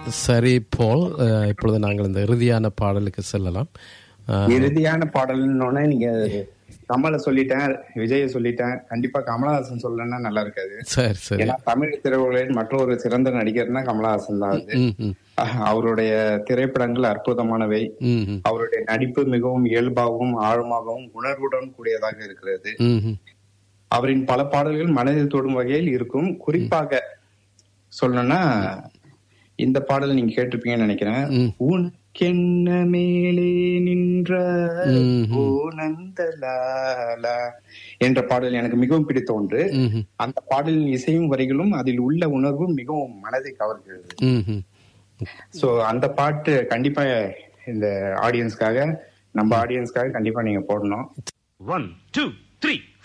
சரி போல் அஹ், இப்பொழுது நாங்கள் இந்த இறுதியான பாடலுக்கு செல்லலாம் அஹ், இறுதியான பாடல்னு நீங்க கமலை சொல்லிட்டேன் விஜய சொல்லிட்டேன் கண்டிப்பா கமலஹாசன் சொல்லலன்னா நல்லா இருக்காது சரி சரி ஏன்னா தமிழ் திரையுலகில் மற்றொரு சிறந்த நடிகர்னா கமலஹாசன் தான் அது ம், ம், அஹ் அவருடைய திரைப்படங்கள் அற்புதமானவை ம், ம், அவருடைய நடிப்பு மிகவும் இயல்பாகவும் ஆழமாகவும் உணர்வுடன் கூடியதாக இருக்கிறது ம், ம். அவரின் பல பாடல்கள் மனதில் தொடும் வகையில் இருக்கும் குறிப்பாக சொல்லணும்னா இந்த பாடல் நீங்க கேட்டிருப்பீங்கன்னு நினைக்கிறேன் ம். உனக்கென்ன மேலே நின்ற ம். ஓ நந்தலாலா என்ற பாடல் எனக்கு மிகவும் பிடித்த ஒன்று ம், ம், அந்த பாடலின் இசையும் வரிகளும் அதில் உள்ள உணர்வும் மிகவும் மனதை கவர்கிறது ம், ம். சோ அந்த பாட்டு கண்டிப்பா இந்த ஆடியன்ஸ்க்காக நம்ம ஆடியன்ஸ்க்காக கண்டிப்பா நீங்க போடணும் One, two, three.